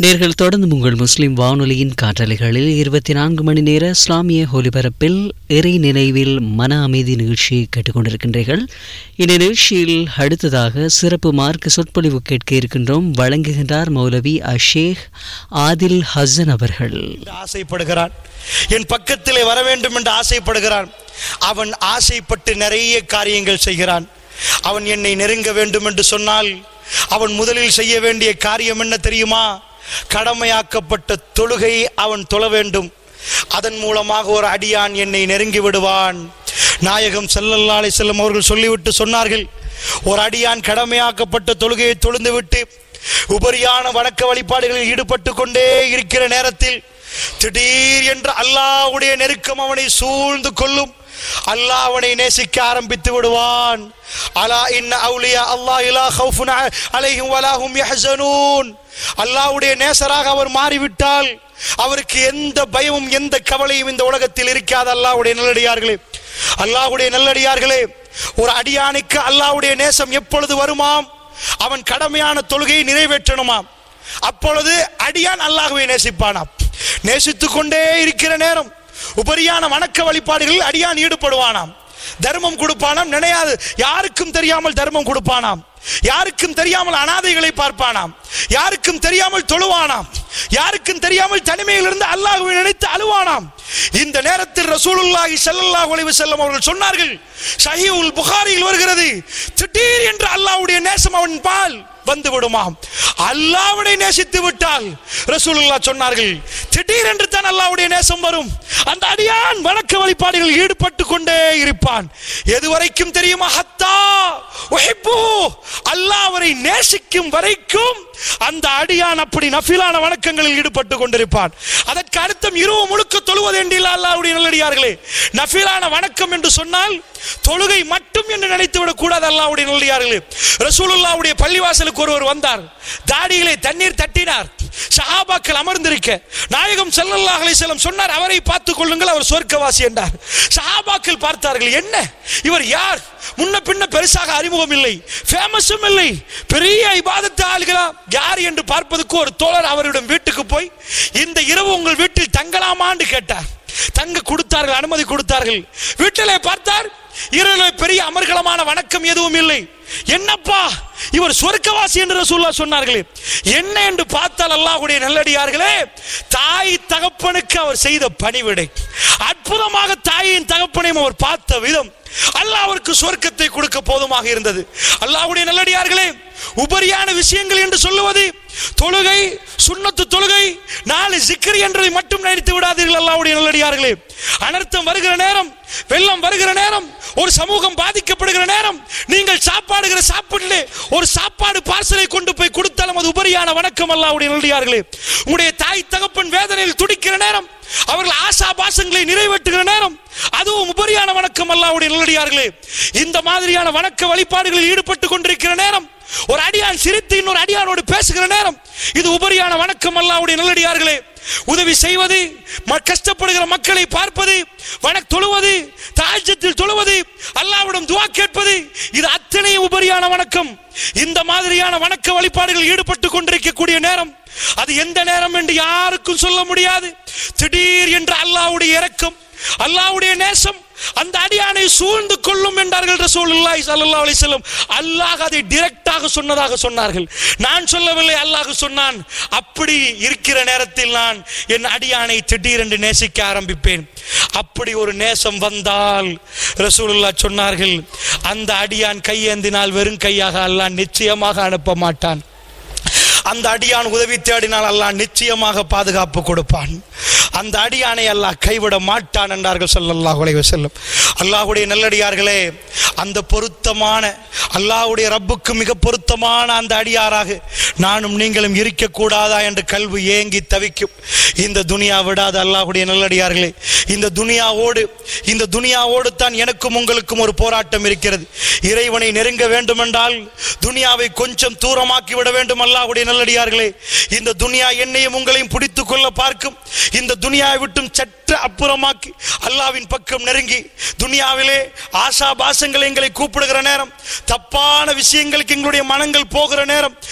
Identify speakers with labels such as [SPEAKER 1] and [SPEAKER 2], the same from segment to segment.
[SPEAKER 1] நேர்கள் தொடர்ந்து உங்கள் முஸ்லிம் வானொலியின் காற்றலைகளில் இருபத்தி நான்கு மணி நேர இஸ்லாமிய ஒலிபரப்பில் இறை நினைவில் மன அமைதி நிகழ்ச்சியை கேட்டுக்கொண்டிருக்கின்றீர்கள் இந்த நிகழ்ச்சியில் அடுத்ததாக சிறப்பு மார்க்க சொற்பொழிவு கேட்க இருக்கின்றோம் வழங்குகின்றார் மௌலவி அஷேக் ஆதில் ஹசன் அவர்கள்
[SPEAKER 2] என்று ஆசைப்படுகிறான் என் பக்கத்திலே வர வேண்டும் என்று ஆசைப்படுகிறான் அவன் ஆசைப்பட்டு நிறைய காரியங்கள் செய்கிறான் அவன் என்னை நெருங்க வேண்டும் என்று சொன்னால் அவன் முதலில் செய்ய வேண்டிய காரியம் என்ன தெரியுமா கடமையாக்கப்பட்ட தொழுகை அவன் தொழ வேண்டும் அதன் மூலமாக ஒரு அடியான் என்னை நெருங்கி விடுவான் நாயகம் ஸல்லல்லாஹு அலைஹி செல்லம் அவர்கள் சொல்லிவிட்டு சொன்னார்கள் ஒரு அடியான் கடமையாக்கப்பட்ட தொழுகையை தொழுந்துவிட்டு உபரியான வணக்க வழிபாடுகளில் ஈடுபட்டு கொண்டே இருக்கிற நேரத்தில் திடீர் என்று அல்லாஹ்வுடைய நெருக்கம் அவனை சூழ்ந்து கொள்ளும் அல்லாஹ் அவனை நேசிக்க ஆரம்பித்து விடுவான் அலா இன்ன அவுலியா அல்லாஹ் இலா ஹவுஃபுன் அ- அலைஹிம் வலா ஹும் யஹ்ஸனூன் அல்லாஹ்வுடைய நேசராக அவர் மாறிவிட்டால் அவருக்கு எந்த பயமும் எந்த கவலையும் இந்த உலகத்தில் இருக்காது அல்லாஹ்வுடைய நல்லடியார்களே அல்லாஹ்வுடைய நல்லடியார்களே ஒரு அடியானுக்கு அல்லாஹ்வுடைய நேசம் எப்பொழுது வருமாம் அவன் கடமையான தொழுகையை நிறைவேற்றணுமாம் அப்பொழுது அடியான் அல்லாஹ்வை நேசிப்பானாம் நேசித்துக் கொண்டே இருக்கிற நேரம் உபரியான வணக்க வழிபாடுகளில் அடியான் ஈடுபடுவானாம் தர்மம் கொடுப்பானாம் நினையாது யாருக்கும் தெரியாமல் தர்மம் கொடுப்பானாம் யாருக்கும் தெரியாமல் அனாதைகளை பார்ப்பானாம் யாருக்கும் தெரியாமல் தொழுவானாம் யாருக்கும் தெரியாமல் தனிமையிலிருந்து அல்லாஹ்வை நினைத்து அழுவானாம் இந்த நேரத்தில் ரசூலுல்லாஹி ஸல்லல்லாஹு அலைஹி வஸல்லம் அவர்கள் சொன்னார்கள் ஸஹீஹுல் புகாரியில் வருகிறது திடீர் என்று அல்லாஹ்வுடைய நேசம் அவன் பால் வந்து விடுமாம் அல்லாஹ்வை நேசித்து விட்டால் ரசூலுல்லாஹ் சொன்னார்கள் திடீர் என்று தான் அல்லாஹ்வுடைய நேசம் வரும் அந்த அடியான் வணக்க வழிபாடுகளில் ஈடுபட்டு கொண்டே இருப்பான் எதுவரைக்கும் தெரியுமா ஹத்தா உஹிப்பு அல்லாஹ் அவரை நேசிக்கும் வரைக்கும் அந்த அடியான் அப்படி நஃபிலான வணக்கங்களில் ஈடுபட்டு கொண்டிருப்பான் அதற்கு அர்த்தம் இரவு முழுக்க தொழுவது என்றில்ல அல்லாஹ்வுடைய நல்லடியார்களே நஃபிலான வணக்கம் என்று சொன்னால் தொழுகை மட்டும் என்று நினைத்து விடக் கூடாது அல்லாஹ்வுடைய நல்லடியார்களே ரசூலுல்லாஹ்வுடைய பள்ளிவாசலுக்கு ஒருவர் வந்தார் தாடியிலே தண்ணீர் தட்டினார் சஹாபாக்கள் அமர்ந்திருக்க நாயகம் ஸல்லல்லாஹு அலைஹி வஸல்லம் சொன்னார் அவரை பார்த்துக் கொள்ளுங்கள் அவர் சொர்க்கவாசி என்றார் சஹாபாக்கள் பார்த்தார்கள் என்ன இவர் யார் முன்ன பின்ன பெருசாக அறிமுகம் இல்லை ஃபேமஸும் இல்லை பெரிய இபாதத்து ஆளுகளா யார் என்று பார்ப்பதற்கு ஒரு தோழர் அவரிடம் வீட்டுக்கு போய் இந்த இரவு உங்கள் வீட்டில் தங்கலாமான்னு கேட்டார் தங்க கொடுத்தார்கள் அனுமதி கொடுத்தார்கள் வீட்டிலே பார்த்தார் இரவு பெரிய அமர்கலமான வணக்கம் எதுவும் இல்லை என்னப்பா இவர் சொர்க்கவாசி என்று ரசூலுல்லாஹ் சொன்னார்களே என்ன என்று பார்த்தால் அல்லாஹ்வுடைய நல்லடியார்களே தாய் தகப்பனுக்கு அவர் செய்த பணிவிடை அற்புதமாக தாயின் தகப்பனையும் அவர் பார்த்த விதம் அல்லாஹ் அவருக்கு சொர்க்கத்தை கொடுக்க போதுமாக இருந்தது அல்லாஹ்வுடைய நல்லடியார்களே உபரியான விஷயங்கள் என்று சொல்லுவது தொழுகை சுன்னத்து தொழுகை நாலு சிக்கரி என்றதை மட்டும் நினைத்து விடாதீர்கள் அல்லாஹ்வுடைய நல்லடியார்களே அனர்த்தம் வருகிற நேரம் வெள்ளம் வருகிற நேரம் ஒரு சமூகம் பாதிக்கப்படுகிற நேரம் நீங்கள் சாப்பாடுகிற சாப்பாட்டிலே ஒரு சாப்பாடு பார்சலை கொண்டு போய் கொடுத்தாலும் அது உபரியான வணக்கம் அல்லாஹ்வுடைய நல்லடியார்களே உங்களுடைய தாய் தகப்பன் வேதனையில் துடிக்கிற நேரம் அவர்கள் ஆசா பாசங்களை நிறைவேற்றுகிற நேரம் அதுவும் உபரியான வணக்கம் அல்லாஹ்வுடைய நல்லடியார்களே இந்த மாதிரியான வணக்க வழிபாடுகளில் ஈடுபட்டு கொண்டிருக்கிற நேரம் ஒரு அடியான் சிரித்து இன்னொரு அடியானோடு பேசுகிற நேரம் இது உபரியான வணக்கம் அல்லாஹ்வுடைய நல்லடியார்களே உதவி செய்வது ம- கஷ்டப்படுகிற மக்களை பார்ப்பது வணக் தொழுவது தாஜத்தில் தொழுவது அல்லாஹ்விடம் துவா கேட்பது இது அத்தனை உபரியான வணக்கம் இந்த மாதிரியான வணக்க வழிபாடுகள் ஈடுபட்டு கொண்டிருக்கக்கூடிய நேரம் அது எந்த நேரம் என்று யாருக்கும் சொல்ல முடியாது திடீர் என்று அல்லாஹ்வுடைய இரக்கம் அல்லாஹ்வுடைய நேசம் அந்த அடியானை சூழ்ந்து கொள்ளும் என்றார்கள் ரசூலுல்லாஹி ஸல்லல்லாஹு அலைஹி வஸல்லம் அல்லாஹ் அதை டைரக்டாக சொன்னதாக சொன்னார்கள் நான் சொல்லவில்லை அல்லாஹ் சொன்னான் அப்படி இருக்கிற நேரத்தில் நான் என் அடியானை திடீரென்று நேசிக்க ஆரம்பிப்பேன் அப்படி ஒரு நேசம் வந்தால் ரசூலுல்லாஹ் சொன்னார்கள் அந்த அடியான் கையேந்தினால் வெறும் கையாக அல்லாஹ் நிச்சயமாக அனுப்ப மாட்டான் அந்த அடியான் உதவி தேடினால் அல்லாஹ் நிச்சயமாக பாதுகாப்பு கொடுப்பான் அந்த அடியானை அல்லாஹ் கைவிட மாட்டான் என்றார்கள் ஸல்லல்லாஹு அலைஹி வஸல்லம் அல்லாஹ்வுடைய நல்லடியார்களே அந்த பொருத்தமான அல்லாஹ்வுடைய ரப்புக்கு மிக பொருத்தமான அந்த அடியாராக நானும் நீங்களும் இருக்கக்கூடாதா என்று கல்வி ஏங்கி தவிக்கும் இந்த துனியா விடாத அல்லாஹ்வுடைய நல்லடியார்களே இந்த துனியாவோடு இந்த துனியாவோடு தான் எனக்கும் உங்களுக்கும் ஒரு போராட்டம் இருக்கிறது இறைவனை நெருங்க வேண்டுமென்றால் துனியாவை கொஞ்சம் தூரமாக்கி விட வேண்டும் அல்லாஹ்வுடைய நல்லடியார்களே இந்த துனியா என்னையும் உங்களையும் பிடித்துக் கொள்ள பார்க்கும் இந்த துனியாவை விட்டும் சற்று அப்புறமாக்கி அல்லாவின் பக்கம் நெருங்கி துனியாவிலே ஆசா பாசங்கள் எங்களை கூப்பிடுகிற நேரம் தப்பான விஷயங்களுக்கு எங்களுடைய மனங்கள் போகிற நேரம் அவைகள்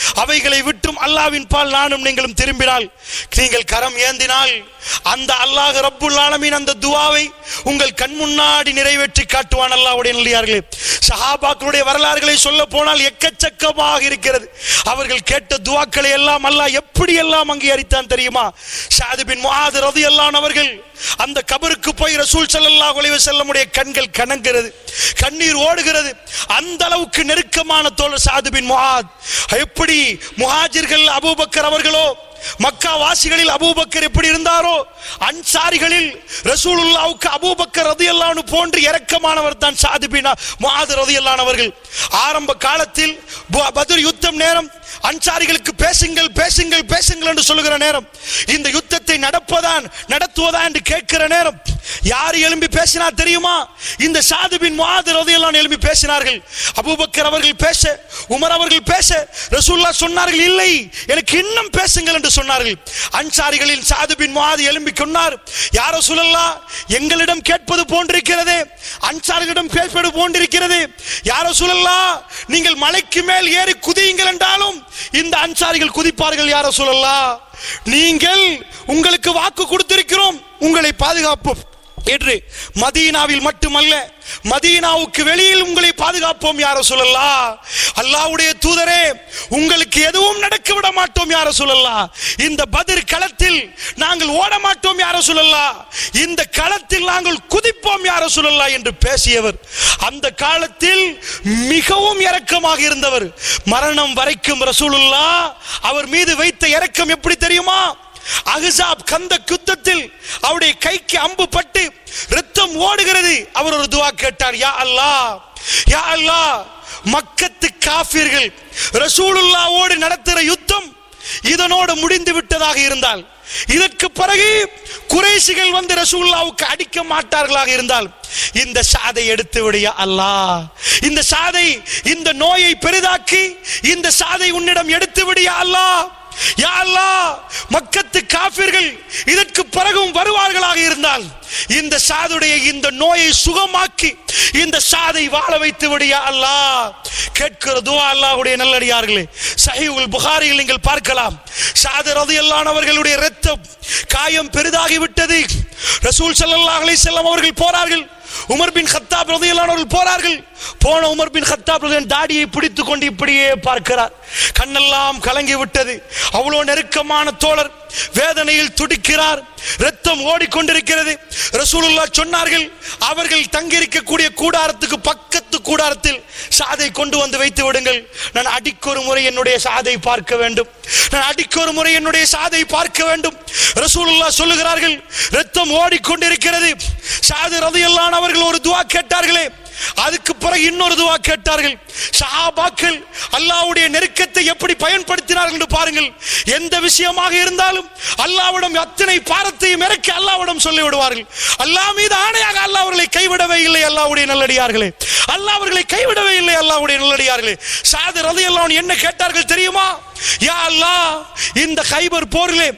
[SPEAKER 2] துவாக்களை விட்டும் அல்லாவின் பால் நானும் நீங்களும் திரும்பினால் நீங்கள் கரம் ஏந்தினால் அந்த அல்லாஹ் ரப்புல் ஆலமீன் அந்த துவாவை உங்கள் கண் முன்னாடி நிறைவேற்றி காட்டுவான் அல்லாஹ்வுடைய நல்லியார்களே சஹாபாக்களுடைய வரலாறுகளை சொல்ல போனால் எக்கச்சக்கமாக இருக்கிறது அவர்கள் கேட்ட துவாக்களை எல்லாம் அல்லாஹ் எப்படி எல்லாம் அங்கீகரித்தான் தெரியுமா ஷாது பின் முஆத் ரலியல்லாஹு அவர்கள் அந்த கபருக்கு போய் ரசூல் ஸல்லல்லாஹு அலைஹி வஸல்லமுடைய கண்கள் கனங்கிறது கண்ணீர் ஓடுகிறது அந்த அளவுக்கு நெருக்கமான தோழர் சாது பின் முஆத் எப்படி முஹாஜிர்கள் அபூபக்கர் அவர்களோ மக்கா வாசிகளில் அபூபக்கர் எப்படி இருந்தாரோ அன்சாரிகளில் ரசூலுல்லாவுக்கு அபூபக்கர் ரதியல்லானு போன்று இரக்கமானவர் தான் சாது பின் முஆத் ரதியல்லான் அவர்கள் ஆரம்ப காலத்தில் ப- பத்ர் யுத்தம் நேரம் அன்சாரிகளுக்கு பேசுங்கள் பேசுங்கள் பேசுங்கள் என்று சொல்லுகிற நேரம் இந்த யுத்தத்தை நடப்பதான் நடத்துவதா என்று கேட்கிற நேரம் யார் எழும்பி பேசினார் தெரியுமா இந்த சாதுபின் முஆத் ரலியல்லாஹு எழும்பி பேசினார்கள் அபூபக்கர் அவர்கள் பேச உமர் அவர்கள் பேச ரசூலுல்லாஹ் சொன்னார்கள் இல்லை எனக்கு இன்னும் பேசுங்கள் என்று சொன்னார்கள் அன்சாரிகளின் சாதுபின் முஆத் எழும்பி கொண்டார் யார் ரசூலல்லாஹ் எங்களிடம் கேட்பது போன்றிருக்கிறதே அன்சாரிகளிடம் பேசுவது போன்றிருக்கிறது யார் ரசூலல்லாஹ் நீங்கள் மலைக்கு மேல் ஏறி குதியுங்கள் என்றாலும் இந்த அன்சாரிகள் குதிப்பார்கள் யார சொல்லலாம் நீங்கள் உங்களுக்கு வாக்கு கொடுத்திருக்கிறோம் உங்களை பாதுகாப்போம் என்று மதீனாவில் மட்டுமல்ல மதீனாவுக்கு வெளியில் உங்களை பாதுகாப்போம் யார சொல்லலாம் அல்லாஹ்வுடைய தூதரே உங்களுக்கு எதுவும் நடக்க விட மாட்டோம் யார சொல்லலாம் இந்த பதிர் களத்தில் நாங்கள் ஓட மாட்டோம் யார சொல்லலாம் இந்த களத்தில் நாங்கள் குதிப்போம் யார சொல்லலாம் என்று பேசியவர் அந்த காலத்தில் மிகவும் இரக்கமாக இருந்தவர் மரணம் வரைக்கும் ரசூலுல்லா அவர் மீது வைத்த இரக்கம் எப்படி தெரியுமா அஹ்ஸாப் கந்த யுத்தத்தில் அவருடைய கைக்கு அம்பு பட்டு ரத்தம் ஓடுகிறது அவர் ஒரு துவா கேட்டார் யா அல்லாஹ் யா அல்லாஹ் மக்கத்து காஃபிர்கள் ரசூலுல்லாவோடு நடத்துகிற யுத்தம் இதனோடு முடிந்து விட்டதாக இருந்தால் இதற்கு பிறகு குறைசிகள் வந்து ரசூலுல்லாவுக்கு அடிக்க மாட்டார்களாக இருந்தால் இந்த சாதை எடுத்து விடியா அல்லாஹ் இந்த சாதை இந்த நோயை பெரிதாக்கி இந்த சாதை உன்னிடம் எடுத்து விடியா அல்லாஹ் யா அல்லாஹ் மக்கத்து காபிர்கள் இதற்கு பிறகும் வருவார்களாக இருந்தால் இந்த சாதுடைய இந்த நோயை சுகமாக்கி இந்த சாதை வாழ வைத்து விடியா அல்லாஹ் கேட்கிற துவா அல்லாஹ்வுடைய நல்லடியார்களே சஹீஹுல் புகாரியில் நீங்கள் பார்க்கலாம் சாது ரலியல்லாஹு அவர்களுடைய இரத்தம் காயம் பெரிதாகி விட்டது ரசூல் ஸல்லல்லாஹு அலைஹி வஸல்லம் அவர்கள் போறார்கள் உமர் பின் கத்தாப் ரலியல்லாஹு அவர்கள் போறார்கள் போன உமர் பின் கத்தாப் ரலியல்லாஹு தாடியை பிடித்து கொண்டு இப்படியே பார்க்கிறார் கண்ணெல்லாம் கலங்கி விட்டது அவ்வளவு நெருக்கமான தோழர் வேதனையில் துடிக்கிறார் ரத்தம் ஓடிக்கொண்டிருக்கிறது ரசூலுல்லாஹ் சொன்னார்கள் அவர்கள் தங்கியிருக்கக்கூடிய கூடாரத்துக்கு பக்கத்து கூடாரத்தில் சாதை கொண்டு வந்து வைத்து விடுங்கள் நான் அடிக்கொரு முறை என்னுடைய சாதை பார்க்க வேண்டும் நான் அடிக்கொரு முறை என்னுடைய சாதை பார்க்க வேண்டும் ரசூலுல்லாஹ் சொல்லுகிறார்கள் ரத்தம் ஓடிக்கொண்டிருக்கிறது சாது ரதியல்லான் அவர்கள் ஒரு துவா கேட்டார்களே அதுக்கு பிறகு இன்னொரு துவா கேட்டார்கள் சஹாபாக்கள் அல்லாஹ்வுடைய நெருக்கத்தை எப்படி பயன்படுத்தினார்கள் என்று பாருங்கள் எந்த விஷயமாக இருந்தாலும் அல்லாஹ்விடம் அத்தனை பாரத்தையும் இறக்கி அல்லாஹ்விடம் சொல்லி விடுவார்கள் அல்லாஹ் மீது ஆணையாக அல்லாஹ் அவர்களை கைவிடவே இல்லை அல்லாஹ்வுடைய நல்லடியார்களே அல்லாஹ் அவர்களை கைவிடவே இல்லை அல்லாஹ்வுடைய நல்லடியார்களே சாது ரலியல்லாஹு என்ன கேட்டார்கள் தெரியுமா யா அல்லாஹ் இந்த கைபர் போரிலே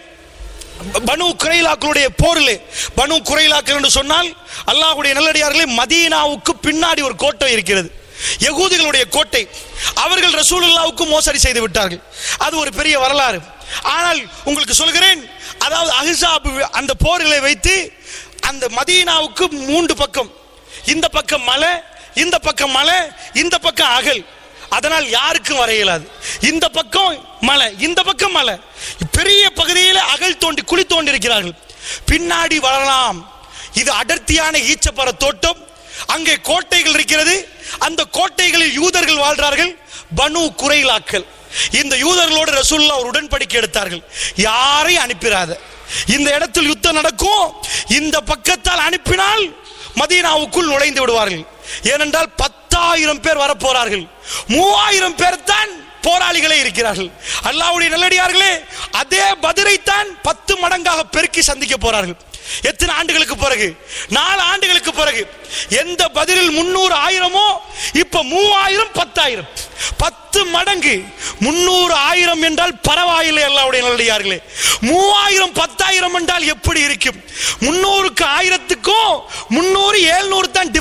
[SPEAKER 2] பனு குறைலாக்களுடைய போரிலே பனு குறைலாக்கள் என்று சொன்னால் அல்லாஹ்வுடைய நல்லடியார்களே மதீனாவுக்கு பின்னாடி ஒரு கோட்டை இருக்கிறது யகூதிகளுடைய கோட்டை அவர்கள் ரசூலுல்லாவுக்கு மோசடி செய்து விட்டார்கள் அது ஒரு பெரிய வரலாறு ஆனால் உங்களுக்கு சொல்கிறேன் அதாவது அஹிசாப் அந்த போர்களை வைத்து அந்த மதீனாவுக்கு மூன்று பக்கம் இந்த பக்கம் மலை இந்த பக்கம் மலை இந்த பக்கம் அகல் அதனால் யாருக்கும் வர இயலாது இந்த பக்கம் மலை இந்த பக்கம் மலை பெரிய பகுதியில் அகல் தோண்டி குழி தோண்டி இருக்கிறார்கள் பின்னாடி வரலாம் இது அடர்த்தியான ஈச்சப்பற தோட்டம் அங்கே கோட்டைகள் இருக்கிறது அந்த கோட்டைகளில் யூதர்கள் வாழ்றார்கள் பனு குறைலாக்கள் இந்த யூதர்களோடு ரசூல்லா ஒரு உடன்படிக்கை எடுத்தார்கள் யாரையும் அனுப்பிடாத இந்த இடத்தில் யுத்தம் நடக்கும் இந்த பக்கத்தால் அனுப்பினால் மதீனாவுக்குள் நுழைந்து விடுவார்கள் ஏனென்றால் பத்தாயிரம் பேர் வரப்போறார்கள் மூவாயிரம் பேர் தான் போராளிகளே இருக்கிறார்கள் அல்லாஹ்வுடைய நல்லடியார்களே அதே பதிரைத்தான் பத்து மடங்காக பெருக்கி சந்திக்க போறார்கள் எத்தனை ஆண்டுகளுக்கு பிறகு நாலு ஆண்டுகளுக்கு பிறகு எந்த பதிலில் முன்னூறு ஆயிரமோ இப்ப மூவாயிரம் பத்தாயிரம் பத்து மடங்கு முன்னூறு ஆயிரம் என்றால் பரவாயில்லை அல்லாவுடைய நல்லடியார்களே மூவாயிரம் பத்தாயிரம் என்றால் எப்படி இருக்கும் முன்னூறுக்கு ஆயிரத்துக்கும் முன்னூறு ஏழ்நூறு தான் டிஃபரண்ட்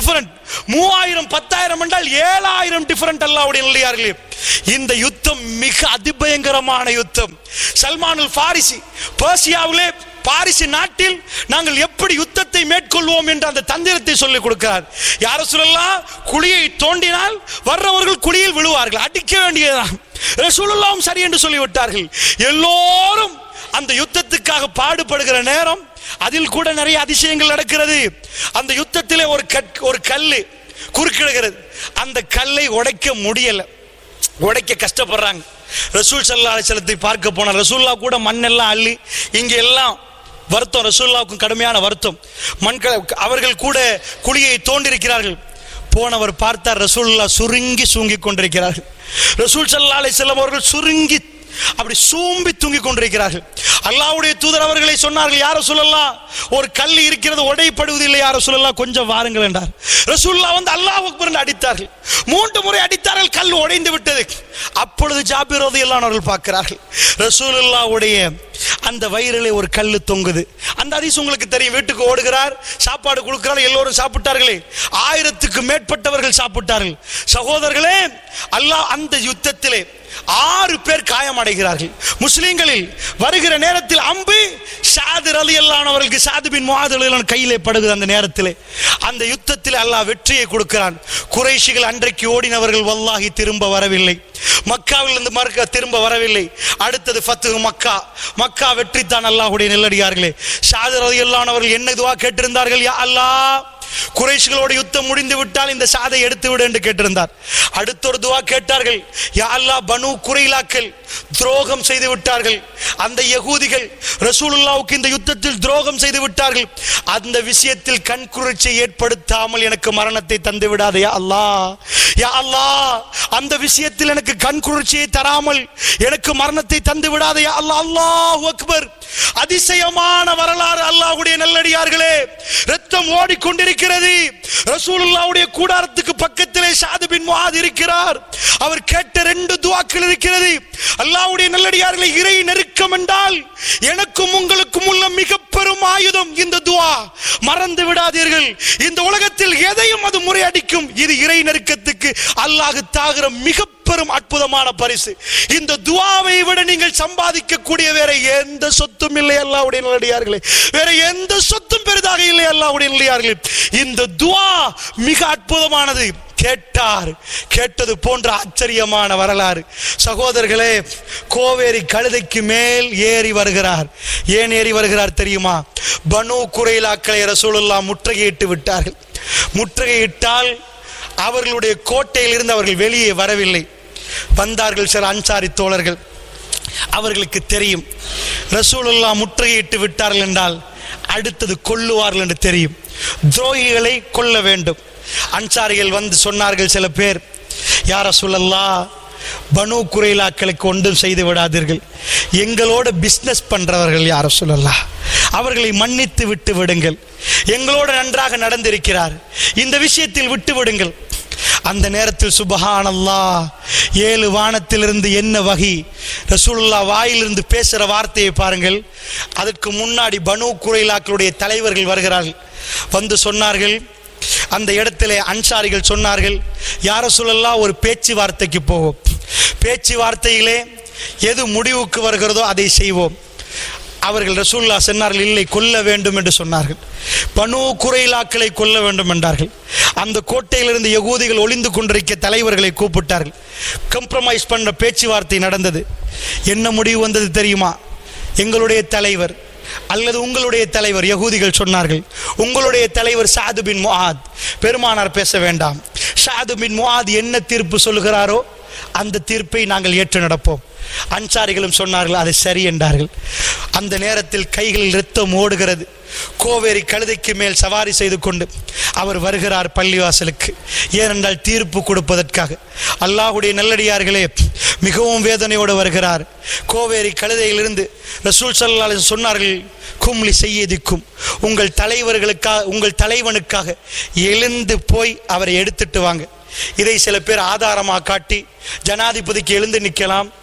[SPEAKER 2] மூவாயிரம் பத்தாயிரம் என்றால் ஏழாயிரம் டிஃபரெண்ட் அல்லாவுடைய நிலையார்களே இந்த யுத்தம் மிக அதிபயங்கரமான யுத்தம் சல்மானுல் பாரிசி பர்சியாவிலே பாரிசு நாட்டில் நாங்கள் எப்படி யுத்தத்தை மேற்கொள்வோம் என்ற அந்த தந்திரத்தை சொல்லிக் கொடுக்கிறார் யார சொல்லலாம் குழியை தோண்டினால் வர்றவர்கள் குழியில் விழுவார்கள் அடிக்க வேண்டியதுதான் ரசூலுல்லாவும் சரி என்று சொல்லிவிட்டார்கள் எல்லோரும் அந்த யுத்தத்துக்காக பாடுபடுகிற நேரம் அதில் கூட நிறைய அதிசயங்கள் நடக்கிறது அந்த யுத்தத்திலே ஒரு கட் ஒரு கல்லு குறுக்கிடுகிறது அந்த கல்லை உடைக்க முடியல உடைக்க கஷ்டப்படுறாங்க ரசூல் சல்லா அலிசலத்தை பார்க்க போன ரசூல்லா கூட மண்ணெல்லாம் அள்ளி இங்க எல்லாம் வருத்தம் ரசூல்லாவுக்கும் கடுமையான வருத்தம் மண்களை அவர்கள் கூட குழியை தோண்டிருக்கிறார்கள் போனவர் பார்த்தார் ரசூல்லா சுருங்கி சூங்கி கொண்டிருக்கிறார்கள் ரசூல் சல்லா அலிசல்லம் அவர்கள் சுருங்கி அப்படி சூம்பி தூங்கி கொண்டிருக்கிறார்கள் அல்லாவுடைய தூதர் அவர்களை சொன்னார்கள் யார சொல்லலாம் ஒரு கல் இருக்கிறது உடைப்படுவதில்லை யார சொல்லலாம் கொஞ்சம் வாருங்கள் என்றார் ரசூல்லா வந்து அல்லாஹ் அக்பர் என்று அடித்தார்கள் மூன்று முறை அடித்தார்கள் கல் உடைந்து விட்டது அப்பொழுது ஜாபிர் ரலியல்லாஹு அவர்கள் பார்க்கிறார்கள் ரசூலுல்லாவுடைய அந்த வயிறிலே ஒரு கல்லு தொங்குது அந்த அதிசு உங்களுக்கு தெரியும் வீட்டுக்கு ஓடுகிறார் சாப்பாடு கொடுக்கிறார் எல்லோரும் சாப்பிட்டார்களே ஆயிரத்துக்கு மேற்பட்டவர்கள் சாப்பிட்டார்கள் சகோதரர்களே அல்லாஹ் அந்த யுத்தத்திலே ஆறு பேர் காயமடைகிறார்கள் முஸ்லிம்களில் வருகிற நேரத்தில் அம்பு சாது அலி அவர்களுக்கு சாது பின் முஆது ரலியல்லாஹு கையிலே படுகுது அந்த நேரத்திலே அந்த யுத்தத்தில் அல்லாஹ் வெற்றியை கொடுக்கிறான் குறைஷிகள் அன்றைக்கு ஓடினவர்கள் வல்லாஹி திரும்ப வரவில்லை மக்காவில் இருந்து மறுக்க திரும்ப வரவில்லை அடுத்தது ஃபத்து மக்கா மக்கா வெற்றி தான் அல்லாஹ்வுடைய நெல்லடியார்களே சாது ரலியல்லாஹு அவர்கள் என்ன இதுவா கேட்டிருந்தார்கள் யா அல்லாஹ் குறைஷிகளோட யுத்தம் முடிந்து விட்டால் இந்த சாதை எடுத்து விடு என்று கேட்டிருந்தார் அடுத்த ஒரு துவா கேட்டார்கள் யா அல்லாஹ் பனு குறைலாக்கள் துரோகம் செய்து விட்டார்கள் அந்த யகூதிகள் ரசூலுல்லாவுக்கு இந்த யுத்தத்தில் துரோகம் செய்து விட்டார்கள் அந்த விஷயத்தில் கண்குறிச்சை ஏற்படுத்தாமல் எனக்கு மரணத்தை தந்து விடாதே யா அல்லாஹ் யா அல்லாஹ் அந்த விஷயத்தில் எனக்கு கண்குறிச்சியை தராமல் எனக்கு மரணத்தை தந்து விடாதே யா அல்லாஹ் அல்லாஹ் அக்பர் அதிசயமான வரலாறு அல்லாஹ்வுடைய நல்லடியார்களே ரத்தம் ஓடிக்கொண்டிருக்கிறது ரசூலுல்லாவுடைய கூடாரத்துக்கு பக்கத்திலே சாது பின் முஆத் இருக்கிறார் அவர் கேட்ட ரெண்டு துவாக்கள் இருக்கிறது அல்லாஹ்வுடைய நல்லடியார்களை இறை நெருக்கம் என்றால் எனக்கும் உங்களுக்கும் உள்ள மிக பெரும் ஆயுதம் இந்த துவா மறந்து விடாதீர்கள் இந்த உலகத்தில் எதையும் அது முறையடிக்கும் இது இறை நெருக்கத்துக்கு அல்லாஹ் தாகிற மிக பெரும் அற்புதமான பரிசு இந்த துவாவை விட நீங்கள் சம்பாதிக்க கூடிய வேற எந்த சொத்தும் இல்லை அல்லாவுடைய நல்லடியார்களே வேற எந்த சொத்தும் பெரிதாக இல்லை அல்லாவுடைய நல்லடியார்களே இந்த துவா மிக அற்புதமானது கேட்டார் கேட்டது போன்ற ஆச்சரியமான வரலாறு சகோதரர்களே கோவேரி கழுதைக்கு மேல் ஏறி வருகிறார் ஏன் ஏறி வருகிறார் தெரியுமா பனு குறைலாக்களை ரசூலுல்லா முற்றுகையிட்டு விட்டார்கள் முற்றுகையிட்டால் அவர்களுடைய கோட்டையில் இருந்து அவர்கள் வெளியே வரவில்லை வந்தார்கள் சில அன்சாரி தோழர்கள் அவர்களுக்கு தெரியும் ரசூலுல்லா முற்றுகையிட்டு விட்டார்கள் என்றால் அடுத்தது கொல்லுவார்கள் என்று தெரியும் துரோகிகளை கொல்ல வேண்டும் அன்சாரிகள் வந்து சொன்னார்கள் சில பேர் யார சொல்லல்லா பனு குறைலாக்களுக்கு ஒன்றும் செய்து விடாதீர்கள் எங்களோட பிஸ்னஸ் பண்றவர்கள் யார சொல்லலாம் அவர்களை மன்னித்து விட்டு விடுங்கள் எங்களோடு நன்றாக நடந்திருக்கிறார் இந்த விஷயத்தில் விட்டு விடுங்கள் அந்த நேரத்தில் சுபஹானல்லா ஏழு வானத்திலிருந்து என்ன வகை ரசூலுல்லா வாயிலிருந்து பேசுகிற வார்த்தையை பாருங்கள் அதற்கு முன்னாடி பனு குறைலாக்களுடைய தலைவர்கள் வருகிறார்கள் வந்து சொன்னார்கள் அந்த இடத்திலே அன்சாரிகள் சொன்னார்கள் யார சொல்லலாம் ஒரு பேச்சுவார்த்தைக்கு போவோம் பேச்சுவார்த்தையிலே எது முடிவுக்கு வருகிறதோ அதை செய்வோம் அவர்கள் ரசூல்லா சொன்னார்கள் இல்லை கொல்ல வேண்டும் என்று சொன்னார்கள் பனு குறைலாக்களை கொல்ல வேண்டும் என்றார்கள் அந்த கோட்டையிலிருந்து யகூதிகள் ஒளிந்து கொண்டிருக்க தலைவர்களை கூப்பிட்டார்கள் கம்ப்ரமைஸ் பண்ண பேச்சுவார்த்தை நடந்தது என்ன முடிவு வந்தது தெரியுமா எங்களுடைய தலைவர் அல்லது உங்களுடைய தலைவர் யகூதிகள் சொன்னார்கள் உங்களுடைய தலைவர் சாது பின் முஆத் பெருமானார் பேச வேண்டாம் சாது பின் முஆத் என்ன தீர்ப்பு சொல்லுகிறாரோ அந்த தீர்ப்பை நாங்கள் ஏற்று நடப்போம் அன்சாரிகளும் சொன்னார்கள் அது சரி என்றார்கள் அந்த நேரத்தில் கைகளில் இரத்தம் ஓடுகிறது கோவேரி கழுதைக்கு மேல் சவாரி செய்து கொண்டு அவர் வருகிறார் பள்ளிவாசலுக்கு ஏனென்றால் தீர்ப்பு கொடுப்பதற்காக அல்லாஹுடைய நல்லடியார்களே மிகவும் வேதனையோடு வருகிறார் கோவேரி கழுதையிலிருந்து ரசூல் சல்லா சொன்னார்கள் கும்லி செய்யதிக்கும் உங்கள் தலைவர்களுக்காக உங்கள் தலைவனுக்காக எழுந்து போய் அவரை எடுத்துட்டு வாங்க இதை சில பேர் ஆதாரமாக காட்டி ஜனாதிபதிக்கு எழுந்து நிற்கலாம்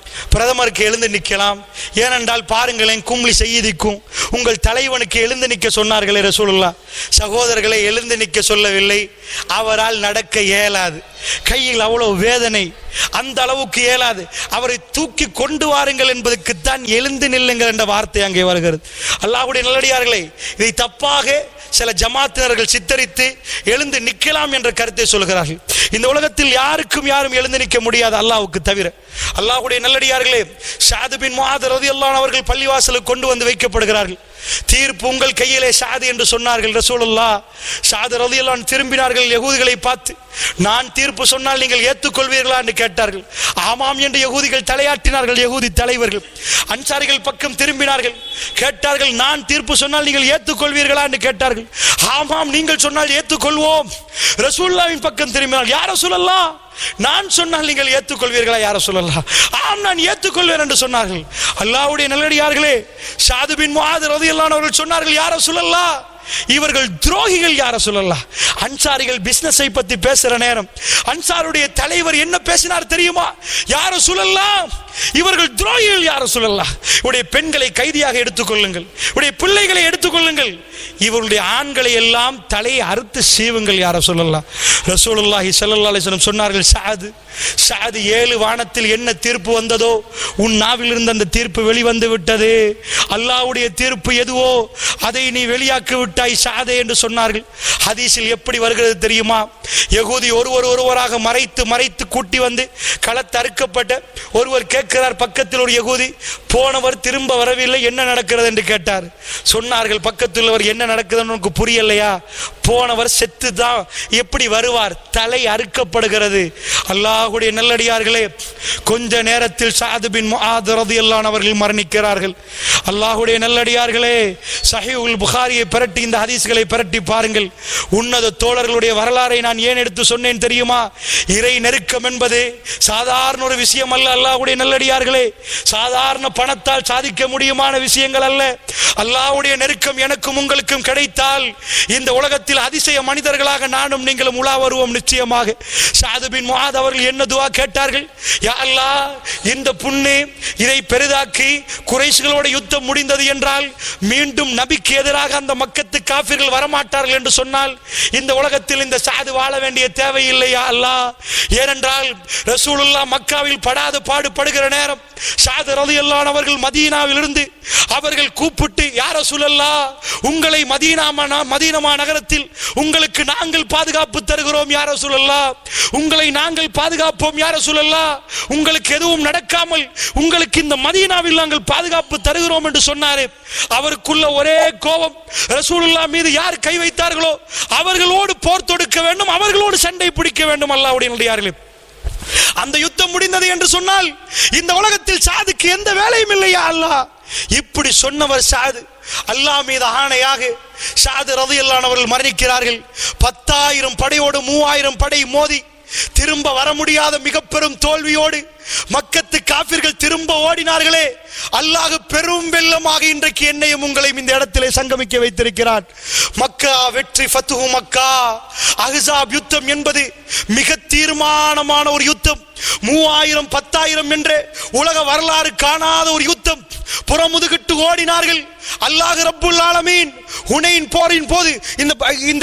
[SPEAKER 2] பிரதமருக்கு எழுந்து நிற்கலாம் ஏனென்றால் பாருங்களேன் கும்ளி செய்திக்கும் உங்கள் தலைவனுக்கு எழுந்து நிற்க சொன்னார்களே ரசூலுல்லா சகோதரர்களை எழுந்து நிற்க சொல்லவில்லை அவரால் நடக்க இயலாது கையில் அவ்வளவு வேதனை அந்த அளவுக்கு இயலாது அவரை தூக்கி கொண்டு வாருங்கள் என்பதற்குத்தான் எழுந்து நில்லுங்கள் என்ற வார்த்தை அங்கே வருகிறது அல்லாஹ்வுடைய நல்லடியார்களே இதை தப்பாக சில ஜமாத்தினர்கள் சித்தரித்து எழுந்து நிற்கலாம் என்ற கருத்தை சொல்கிறார்கள் இந்த உலகத்தில் யாருக்கும் யாரும் எழுந்து நிற்க முடியாது அல்லாஹ்வுக்கு தவிர அல்லாஹ்வுடைய நல்லடியார்களே ஷாது பின் முஆத் ரலியல்லாஹு அவர்கள் பள்ளிவாசலுக்கு கொண்டு வந்து வைக்கப்படுகிறார்கள் தீர்ப்பு உங்கள் கையிலே ஷாது என்று சொன்னார்கள் ரசூலுல்லாஹ் ஷாது ரலியல்லாஹு திரும்பினார்கள் யகூதிகளை பார்த்து நான் தீர்ப்பு சொன்னால் நீங்கள் ஏற்றுக்கொள்வீர்களா என்று கேட்டார்கள் ஆமாம் என்று யகூதிகள் தலையாட்டினார்கள் யகூதி தலைவர்கள் அன்சாரிகள் பக்கம் திரும்பினார்கள் கேட்டார்கள் நான் தீர்ப்பு சொன்னால் நீங்கள் ஏற்றுக்கொள்வீர்களா என்று கேட்டார்கள் ஆமாம் நீங்கள் சொன்னால் ஏற்றுக்கொள்வோம் ரசூல்லாவின் பக்கம் திரும்பினார்கள் யார சொல்லலாம் நான் சொன்னால் நீங்கள் ஏற்றுக்கொள்வீர்களா யார சொல்லலாம் ஆம் நான் ஏற்றுக்கொள்வேன் என்று சொன்னார்கள் அல்லாஹ்வுடைய நல்லடியார்களே ஷாது பின் முஆத் ரலியல்லாஹு அவர்கள் சொன்னார்கள் யார சொல்லலாம் இவர்கள் துரோகிகள் யார சொல்லலாம் அன்சாரிகள் பிசினஸை பத்தி பேசுற நேரம் அன்சாருடைய தலைவர் என்ன பேசினார் தெரியுமா யார சொல்லலாம் இவர்கள் துரோகிகள் யார சொல்லலாம் உடைய பெண்களை கைதியாக எடுத்துக்கொள்ளுங்கள் உடைய பிள்ளைகளை எடுத்துக்கொள்ளுங்கள் இவருடைய ஆண்களை எல்லாம் தலையை அறுத்து சீவுங்கள் யார சொல்லலாம் ரசூலுல்லாஹி ஸல்லல்லாஹு அலைஹி வஸல்லம் சொன்னார்கள் சாது சாது ஏழு வானத்தில் என்ன தீர்ப்பு வந்ததோ உன் நாவில் இருந்து அந்த தீர்ப்பு வெளிவந்து விட்டது அல்லாஹ்வுடைய தீர்ப்பு எதுவோ அதை நீ வெளியாக்கி விட்டாய் சாதே என்று சொன்னார்கள் ஹதீஸில் எப்படி வருகிறது தெரியுமா யகூதி ஒருவர் ஒருவராக மறைத்து மறைத்து கூட்டி வந்து களத்தறுக்கப்பட்ட ஒருவர் கேட்கிறார் பக்கத்தில் ஒரு யகூதி போனவர் திரும்ப வரவில்லை என்ன நடக்கிறது என்று கேட்டார் சொன்னார்கள் பக்கத்தில் உள்ளவர் என்ன நடக்குதுன்னு உனக்கு புரியலையா போனவர் செத்து தான் எப்படி வருவார் தலை அறுக்கப்படுகிறது அல்லாஹ்வுடைய நல்லடியார்களே கொஞ்ச நேரத்தில் சாது பின் முஆத் ரலியல்லாஹு அவர்கள் மரணிக்கிறார்கள் அல்லாஹ்வுடைய நல்லடியார்களே சஹீஹுல் புகாரியை பிரட்டி இந்த ஹதீஸ்களை பிரட்டி பாருங்கள் உன்னத தோழர்களுடைய வரலாறை நான் ஏன் எடுத்து சொன்னேன் தெரியுமா இறை நெருக்கம் என்பது சாதாரண ஒரு விஷயம் அல்ல அல்லாஹ்வுடைய நல்லடியார்களே சாதாரண பணத்தால் சாதிக்க முடியுமான விஷயங்கள் அல்ல அல்லாஹ்வுடைய நெருக்கம் எனக்கும் உங்களுக்கும் கிடைத்தால் இந்த உலகத்தில் அதிசய மனிதர்களாக நானும் நீங்களும் உலா வருவோம் நிச்சயமாக சாது பின் முஆத் அவர்கள் என்ன துவா கேட்டார்கள் யா அல்லாஹ் இந்த புண்ணு இதை பெரிதாக்கி குறைசுகளோட யுத்தம் முடிந்தது என்றால் மீண்டும் நபிக்கு எதிராக அந்த மக்கத்து காபிர்கள் வரமாட்டார்கள் என்று சொன்னால் இந்த உலகத்தில் இந்த சாது வாழ வேண்டிய தேவையில்லையா அல்லாஹ் ஏனென்றால் ரசூலுல்லா மக்காவில் படாத பாடுபடுகிற நேரம் சாது ரலியல்லாஹு அவர்கள் மதீனாவில் இருந்து அவர்கள் கூப்பிட்டு யார சொல்லல்லா உங்களை மதீனா மன- மதீனமா நகரத்தில் உங்களுக்கு நாங்கள் பாதுகாப்பு தருகிறோம் யார சொல்லல்லா உங்களை நாங்கள் பாதுகாப்போம் யார சொல்லல்லா உங்களுக்கு எதுவும் நடக்காமல் உங்களுக்கு இந்த மதீனாவில் நாங்கள் பாதுகாப்பு தருகிறோம் என்று சொன்னாரு அவருக்குள்ள ஒரே கோபம் ரசூலுல்லா மீது யார் கை வைத்தார்களோ அவர்களோடு போர் தொடுக்க வேண்டும் அவர்களோடு சண்டை பிடிக்க வேண்டும் அல்லாஹ்வுடைய நல்லடியார்களே அந்த யுத்தம் முடிந்தது என்று சொன்னால் இந்த உலகத்தில் சாதுக்கு எந்த வேலையும் இல்லையா அல்லாஹ் இப்படி சொன்னவர் சாது அல்லாஹ் மீது ஆணையாக சாது ரதியல்லானவர்கள் மரணிக்கிறார்கள் பத்தாயிரம் படையோடு மூவாயிரம் படை மோதி திரும்ப வர முடியாத மிக பெரும் தோல்வியோடு மக்கத்து காபிர்கள் திரும்ப ஓடினார்களே அல்லாஹ் பெரும் வெள்ளமாக இன்றைக்கு என்னையும் உங்களையும் இந்த இடத்திலே சங்கமிக்க வைத்திருக்கிறான் மக்கா வெற்றி ஃபத்துஹு மக்கா அஹ்ஸாப் யுத்தம் என்பது மிக தீர்மானமான ஒரு யுத்தம் மூவாயிரம் பத்தாயிரம் என்ற உலக வரலாறு காணாத ஒரு யுத்தம் புறமுதுகிட்டு ஓடினார்கள் அல்லாஹ் ரப்புல் ஆலமீன் ஹுனைன் போரின் போது இந்த இந்த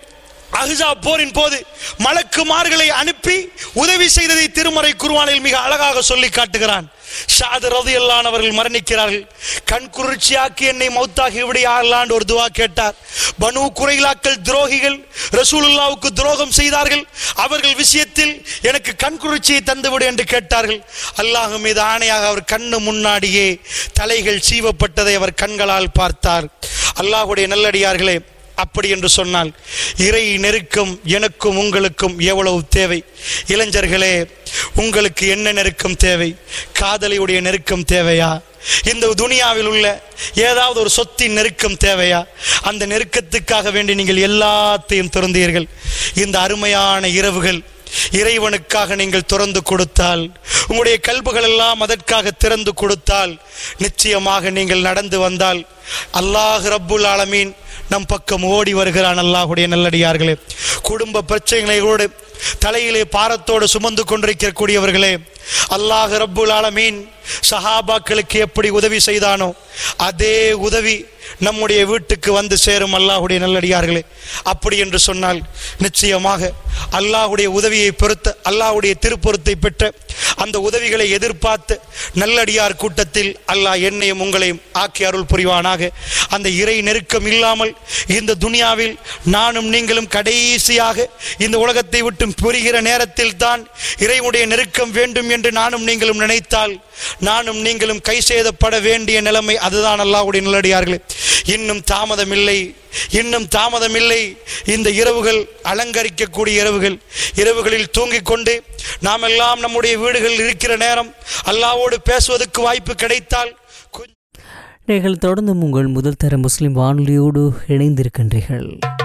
[SPEAKER 2] அஹ்ஸா போரின் போது மலக்குமார்களை அனுப்பி உதவி செய்ததை திருமறை குருவானில் மிக அழகாக சொல்லி காட்டுகிறான் ஷாது ரதியல்லான் அவர்கள் மரணிக்கிறார்கள் கண் குளிர்ச்சியாக்கி என்னை மௌத்தாகி விடையாகலான்னு ஒரு துவா கேட்டார் பனு குறைலாக்கள் துரோகிகள் ரசூலுல்லாவுக்கு துரோகம் செய்தார்கள் அவர்கள் விஷயத்தில் எனக்கு கண் குளிர்ச்சியை தந்துவிடு என்று கேட்டார்கள் அல்லாஹ் மீது ஆணையாக அவர் கண்ணு முன்னாடியே தலைகள் சீவப்பட்டதை அவர் கண்களால் பார்த்தார் அல்லாஹ்வுடைய நல்லடியார்களே அப்படி என்று சொன்னால் இறை நெருக்கம் எனக்கும் உங்களுக்கும் எவ்வளவு தேவை இளைஞர்களே உங்களுக்கு என்ன நெருக்கம் தேவை காதலியுடைய நெருக்கம் தேவையா இந்த துனியாவில் உள்ள ஏதாவது ஒரு சொத்தின் நெருக்கம் தேவையா அந்த நெருக்கத்துக்காக வேண்டி நீங்கள் எல்லாத்தையும் திறந்தீர்கள் இந்த அருமையான இரவுகள் இறைவனுக்காக நீங்கள் திறந்து கொடுத்தால் உங்களுடைய கல்புகள் எல்லாம் அதற்காக திறந்து கொடுத்தால் நிச்சயமாக நீங்கள் நடந்து வந்தால் அல்லாஹ் ரப்புல் ஆலமீன் நம் பக்கம் ஓடி வருகிறான் அல்லாஹுடைய நல்லடியார்களே குடும்ப பிரச்சனைகளோடு தலையிலே பாரத்தோடு சுமந்து கொண்டிருக்கக்கூடியவர்களே அல்லாஹ் ரப்புல் ஆலமீன் சஹாபாக்களுக்கு எப்படி உதவி செய்தானோ அதே உதவி நம்முடைய வீட்டுக்கு வந்து சேரும் அல்லாஹுடைய நல்லடியார்களே அப்படி என்று சொன்னால் நிச்சயமாக அல்லாஹுடைய உதவியை பொறுத்த அல்லாஹுடைய திருப்பொருத்தை பெற்ற அந்த உதவிகளை எதிர்பார்த்து நல்லடியார் கூட்டத்தில் அல்லாஹ் என்னையும் உங்களையும் ஆக்கி அருள் புரிவானாக அந்த இறை நெருக்கம் இல்லாமல் இந்த துனியாவில் நானும் நீங்களும் கடைசியாக இந்த உலகத்தை விட்டு புரிகிற நேரத்தில் தான் இறைவனுடைய நெருக்கம் வேண்டும் என்று நானும் நீங்களும் நினைத்தால் நானும் நீங்களும் கை செய்தப்பட வேண்டிய நிலைமை அதுதான் அல்லாஹ்வுடைய நல்லடியார்களே இன்னும் தாமதமில்லை இன்னும் தாமதமில்லை இந்த இரவுகள் அலங்கரிக்கக்கூடிய இரவுகள் இரவுகளில் தூங்கிக் கொண்டு நாம் எல்லாம் நம்முடைய வீடுகளில் இருக்கிற நேரம் அல்லாஹ்வோடு பேசுவதற்கு வாய்ப்பு கிடைத்தால் கொஞ்சம்
[SPEAKER 1] நீங்கள் தொடர்ந்தும் உங்கள் முதல் தர முஸ்லிம் வானொலியோடு இணைந்திருக்கின்றீர்கள்